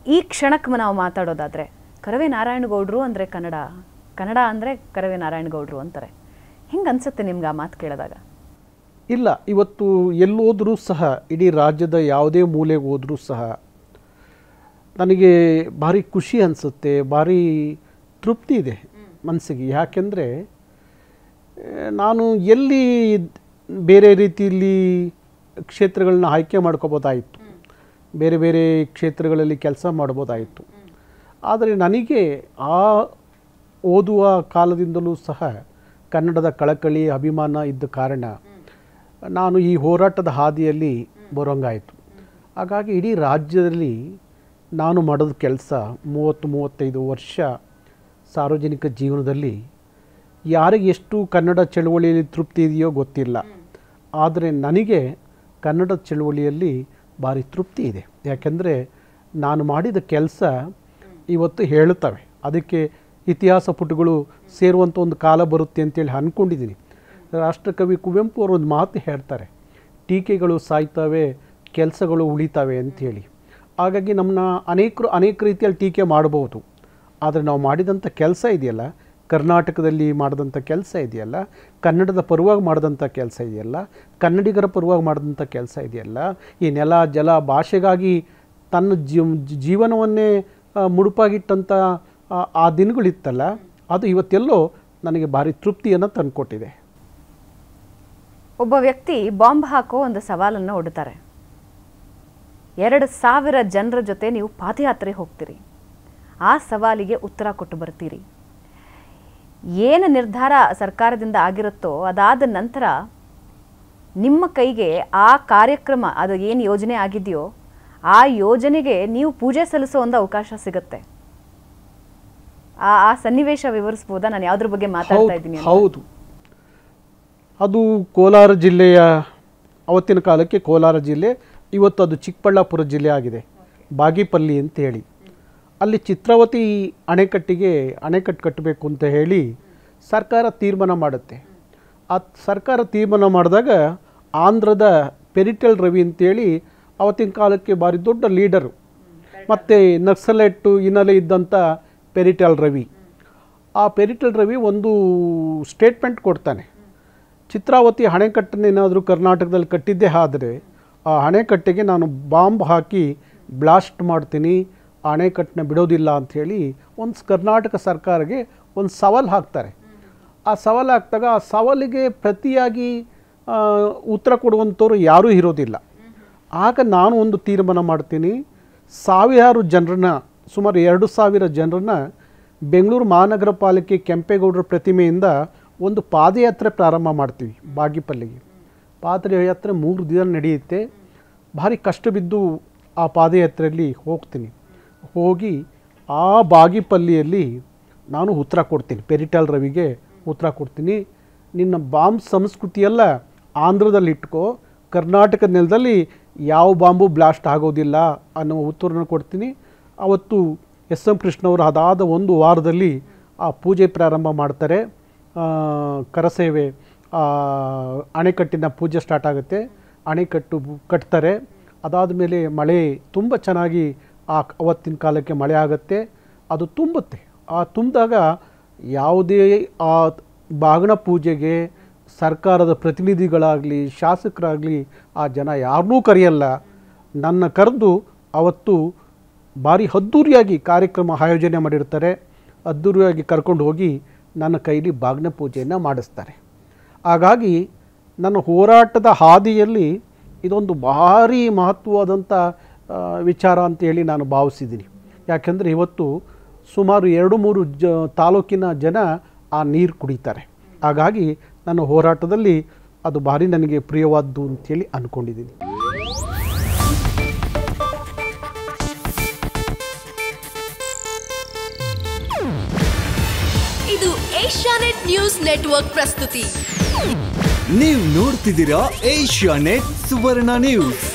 ಈ ಕ್ಷಣಕ್ಕೆ ನಾವು ಮಾತಾಡೋದಾದರೆ ಕರವೇ ನಾರಾಯಣಗೌಡರು ಅಂದರೆ ಕನ್ನಡ ಕನ್ನಡ ಅಂದರೆ ಕರವೇ ನಾರಾಯಣಗೌಡರು ಅಂತಾರೆ ಹಿಂಗೆ ಅನ್ಸುತ್ತೆ ನಿಮ್ಗೆ ಆ ಮಾತು ಕೇಳಿದಾಗ ಇಲ್ಲ ಇವತ್ತು ಎಲ್ಲೋದ್ರೂ ಸಹ ಇಡೀ ರಾಜ್ಯದ ಯಾವುದೇ ಮೂಲೆಗೆ ಹೋದರೂ ಸಹ ನನಗೆ ಭಾರಿ ಖುಷಿ ಅನಿಸುತ್ತೆ ಭಾರಿ ತೃಪ್ತಿ ಇದೆ ಮನಸ್ಸಿಗೆ ಯಾಕೆಂದರೆ ನಾನು ಎಲ್ಲಿ ಬೇರೆ ರೀತಿಯಲ್ಲಿ ಕ್ಷೇತ್ರಗಳನ್ನ ಆಯ್ಕೆ ಮಾಡ್ಕೋಬೋದಾಯಿತು ಬೇರೆ ಬೇರೆ ಕ್ಷೇತ್ರಗಳಲ್ಲಿ ಕೆಲಸ ಮಾಡ್ಬೋದಾಯಿತು ಆದರೆ ನನಗೆ ಆ ಓದುವ ಕಾಲದಿಂದಲೂ ಸಹ ಕನ್ನಡದ ಕಳಕಳಿ ಅಭಿಮಾನ ಇದ್ದ ಕಾರಣ ನಾನು ಈ ಹೋರಾಟದ ಹಾದಿಯಲ್ಲಿ ಬರೋಂಗಾಯಿತು ಹಾಗಾಗಿ ಇಡೀ ರಾಜ್ಯದಲ್ಲಿ ನಾನು ಮಾಡೋದ ಕೆಲಸ ಮೂವತ್ತು ಮೂವತ್ತೈದು ವರ್ಷ ಸಾರ್ವಜನಿಕ ಜೀವನದಲ್ಲಿ ಯಾರಿಗೆ ಎಷ್ಟು ಕನ್ನಡ ಚಳುವಳಿಯಲ್ಲಿ ತೃಪ್ತಿ ಇದೆಯೋ ಗೊತ್ತಿಲ್ಲ ಆದರೆ ನನಗೆ ಕನ್ನಡ ಚಳುವಳಿಯಲ್ಲಿ ಭಾರಿ ತೃಪ್ತಿ ಇದೆ ಯಾಕೆಂದರೆ ನಾನು ಮಾಡಿದ ಕೆಲಸ ಇವತ್ತು ಹೇಳುತ್ತವೆ ಅದಕ್ಕೆ ಇತಿಹಾಸ ಪುಟಗಳು ಸೇರುವಂಥ ಒಂದು ಕಾಲ ಬರುತ್ತೆ ಅಂತೇಳಿ ಅಂದ್ಕೊಂಡಿದ್ದೀನಿ ರಾಷ್ಟ್ರಕವಿ ಕುವೆಂಪು ಅವರು ಒಂದು ಮಾತು ಹೇಳ್ತಾರೆ ಟೀಕೆಗಳು ಸಾಯ್ತವೆ ಕೆಲಸಗಳು ಉಳಿತವೆ ಅಂಥೇಳಿ ಹಾಗಾಗಿ ನಮ್ಮನ್ನ ಅನೇಕರು ಅನೇಕ ರೀತಿಯಲ್ಲಿ ಟೀಕೆ ಮಾಡಬಹುದು ಆದರೆ ನಾವು ಮಾಡಿದಂಥ ಕೆಲಸ ಇದೆಯಲ್ಲ ಕರ್ನಾಟಕದಲ್ಲಿ ಮಾಡಿದಂಥ ಕೆಲಸ ಇದೆಯಲ್ಲ ಕನ್ನಡದ ಪರವಾಗಿ ಮಾಡಿದಂಥ ಕೆಲಸ ಇದೆಯಲ್ಲ ಕನ್ನಡಿಗರ ಪರವಾಗಿ ಮಾಡಿದಂಥ ಕೆಲಸ ಇದೆಯಲ್ಲ ಈ ನೆಲ ಜಲ ಭಾಷೆಗಾಗಿ ತನ್ನ ಜೀವ ಜೀವನವನ್ನೇ ಆ, ಮುಡುಪಾಗಿಟ್ಟಂಥ ಆ- ಆ ದಿನಗಳಿತ್ತಲ್ಲ ಅದು ಇವತ್ತೆಲ್ಲೋ ನನಗೆ ಭಾರಿ ತೃಪ್ತಿಯನ್ನು ತಂದುಕೊಟ್ಟಿದೆ ಒಬ್ಬ ವ್ಯಕ್ತಿ ಬಾಂಬ್ ಹಾಕೋ ಒಂದು ಸವಾಲನ್ನು ಒಡ್ತಾರೆ ಎರಡು ಸಾವಿರ ಜನರ ಜೊತೆ ನೀವು ಪಾದಯಾತ್ರೆ ಹೋಗ್ತೀರಿ ಆ ಸವಾಲಿಗೆ ಉತ್ತರ ಕೊಟ್ಟು ಬರ್ತೀರಿ ಏನು ನಿರ್ಧಾರ ಸರ್ಕಾರದಿಂದ ಆಗಿರುತ್ತೋ ಅದಾದ ನಂತರ ನಿಮ್ಮ ಕೈಗೆ ಆ ಕಾರ್ಯಕ್ರಮ ಅದು ಏನು ಯೋಜನೆ ಆಗಿದೆಯೋ ಆ ಯೋಜನೆಗೆ ನೀವು ಪೂಜೆ ಸಲ್ಲಿಸೋ ಒಂದು ಅವಕಾಶ ಸಿಗುತ್ತೆ ಆ ಆ ಸನ್ನಿವೇಶ ವಿವರಿಸ್ಬೋದಾ ನಾನು ಯಾವ್ದ್ರ ಬಗ್ಗೆ ಮಾತಾಡ್ತಾ ಹೌದು ಇದ್ದೀನಿ ಅಂತ? ಹೌದು ಅದು ಕೋಲಾರ ಜಿಲ್ಲೆಯ ಅವತ್ತಿನ ಕಾಲಕ್ಕೆ ಕೋಲಾರ ಜಿಲ್ಲೆ ಇವತ್ತು ಅದು ಚಿಕ್ಕಬಳ್ಳಾಪುರ ಜಿಲ್ಲೆ ಆಗಿದೆ ಬಾಗಿಪಲ್ಲಿ ಅಂತ ಹೇಳಿ ಅಲ್ಲಿ ಚಿತ್ರಾವತಿ ಅಣೆಕಟ್ಟಿಗೆ ಅಣೆಕಟ್ಟು ಕಟ್ಟಬೇಕು ಅಂತ ಹೇಳಿ ಸರ್ಕಾರ ತೀರ್ಮಾನ ಮಾಡುತ್ತೆ ಆ ಸರ್ಕಾರ ತೀರ್ಮಾನ ಮಾಡಿದಾಗ ಆಂಧ್ರದ ಪೆರಿಟಲ್ ರವಿ ಅಂತೇಳಿ ಅವತ್ತಿನ ಕಾಲಕ್ಕೆ ಭಾರಿ ದೊಡ್ಡ ಲೀಡರು ಮತ್ತು ನಕ್ಸಲೈಟು ಹಿನ್ನೆಲೆ ಇದ್ದಂಥ ಪೆರಿಟಲ್ ರವಿ ಆ ಪೆರಿಟಲ್ ರವಿ ಒಂದು ಸ್ಟೇಟ್ಮೆಂಟ್ ಕೊಡ್ತಾನೆ ಚಿತ್ರಾವತಿ ಅಣೆಕಟ್ಟನ್ನೇನಾದರೂ ಕರ್ನಾಟಕದಲ್ಲಿ ಕಟ್ಟಿದ್ದೇ ಆದರೆ ಆ ಅಣೆಕಟ್ಟೆಗೆ ನಾನು ಬಾಂಬ್ ಹಾಕಿ ಬ್ಲಾಸ್ಟ್ ಮಾಡ್ತೀನಿ ಆ ಅಣೆಕಟ್ಟನ್ನ ಬಿಡೋದಿಲ್ಲ ಅಂಥೇಳಿ ಒಂದು ಕರ್ನಾಟಕ ಸರ್ಕಾರಕ್ಕೆ ಒಂದು ಸವಾಲು ಹಾಕ್ತಾರೆ ಆ ಸವಾಲು ಹಾಕಿದಾಗ ಆ ಸವಾಲಿಗೆ ಪ್ರತಿಯಾಗಿ ಆ, ಉತ್ತರ ಕೊಡುವಂಥವ್ರು ಯಾರೂ ಇರೋದಿಲ್ಲ ಆಗ ನಾನು ಒಂದು ತೀರ್ಮಾನ ಮಾಡ್ತೀನಿ ಸಾವಿರಾರು ಜನರನ್ನ ಸುಮಾರು ಎರಡು ಸಾವಿರ ಜನರನ್ನ ಬೆಂಗಳೂರು ಮಹಾನಗರ ಪಾಲಿಕೆ ಕೆಂಪೇಗೌಡರ ಪ್ರತಿಮೆಯಿಂದ ಒಂದು ಪಾದಯಾತ್ರೆ ಪ್ರಾರಂಭ ಮಾಡ್ತೀವಿ ಬಾಗಿಪಲ್ಲಿಗೆ ಪಾದಯಾತ್ರೆ ಮೂರು ದಿನ ನಡೆಯುತ್ತೆ ಭಾರಿ ಕಷ್ಟ ಬಿದ್ದು ಆ ಪಾದಯಾತ್ರೆಯಲ್ಲಿ ಹೋಗ್ತೀನಿ ಹೋಗಿ ಆ ಬಾಗಿಪಲ್ಲಿಯಲ್ಲಿ ನಾನು ಉತ್ತರ ಕೊಡ್ತೀನಿ ಪೆರಿಟಲ್ ರವಿಗೆ ಉತ್ತರ ಕೊಡ್ತೀನಿ ನಿನ್ನ ಬಾಂಬ್ ಸಂಸ್ಕೃತಿಯೆಲ್ಲ ಆಂಧ್ರದಲ್ಲಿ ಇಟ್ಕೋ ಕರ್ನಾಟಕದ ನೆಲದಲ್ಲಿ ಯಾವ ಬಾಂಬು ಬ್ಲಾಸ್ಟ್ ಆಗೋದಿಲ್ಲ ಅನ್ನೋ ಉತ್ತರನ ಕೊಡ್ತೀನಿ ಅವತ್ತು ಎಸ್ ಎಂ ಕೃಷ್ಣವರು ಅದಾದ ಒಂದು ವಾರದಲ್ಲಿ ಆ ಪೂಜೆ ಪ್ರಾರಂಭ ಮಾಡ್ತಾರೆ ಆ, ಕರಸೇವೆ ಆ, ಅಣೆಕಟ್ಟಿನ ಪೂಜೆ ಸ್ಟಾರ್ಟ್ ಆಗುತ್ತೆ ಅಣೆಕಟ್ಟು ಕಟ್ತಾರೆ ಅದಾದ ಮೇಲೆ ಮಳೆ ತುಂಬ ಚೆನ್ನಾಗಿ ಆ ಅವತ್ತಿನ ಕಾಲಕ್ಕೆ ಮಳೆ ಆಗುತ್ತೆ ಅದು ತುಂಬುತ್ತೆ ಆ ತುಂಬಿದಾಗ ಯಾವುದೇ ಆ ಬಾಗಿಣ ಪೂಜೆಗೆ ಸರ್ಕಾರದ ಪ್ರತಿನಿಧಿಗಳಾಗಲಿ ಶಾಸಕರಾಗಲಿ ಆ ಜನ ಯಾರನ್ನೂ ಕರೆಯಲ್ಲ ನನ್ನ ಕರೆದು ಅವತ್ತು ಭಾರಿ ಅದ್ದೂರಿಯಾಗಿ ಕಾರ್ಯಕ್ರಮ ಆಯೋಜನೆ ಮಾಡಿರ್ತಾರೆ ಅದ್ದೂರಿಯಾಗಿ ಕರ್ಕೊಂಡು ಹೋಗಿ ನನ್ನ ಕೈಲಿ ಬಾಗ್ನ ಪೂಜೆಯನ್ನು ಮಾಡಿಸ್ತಾರೆ ಹಾಗಾಗಿ ನನ್ನ ಹೋರಾಟದ ಹಾದಿಯಲ್ಲಿ ಇದೊಂದು ಭಾರಿ ಮಹತ್ವವಾದಂಥ ಆ, ವಿಚಾರ ಅಂತೇಳಿ ನಾನು ಭಾವಿಸಿದ್ದೀನಿ ಯಾಕೆಂದರೆ ಇವತ್ತು ಸುಮಾರು ಎರಡು ಮೂರು ಜ ತಾಲೂಕಿನ ಜನ ಆ ನೀರು ಕುಡಿತಾರೆ ಹಾಗಾಗಿ ನನ್ನ ಹೋರಾಟದಲ್ಲಿ ಅದು ಭಾರಿ ನನಗೆ ಪ್ರಿಯವಾದ್ದು ಅಂತೇಳಿ ಅಂದ್ಕೊಂಡಿದ್ದೀನಿ ಇದು ಏಷ್ಯಾನೆಟ್ ನ್ಯೂಸ್ ನೆಟ್ವರ್ಕ್ ಪ್ರಸ್ತುತಿ ನೀವು ನೋಡ್ತಿದ್ದೀರಾ ಏಷ್ಯಾ ನೆಟ್ ಸುವರ್ಣ ನ್ಯೂಸ್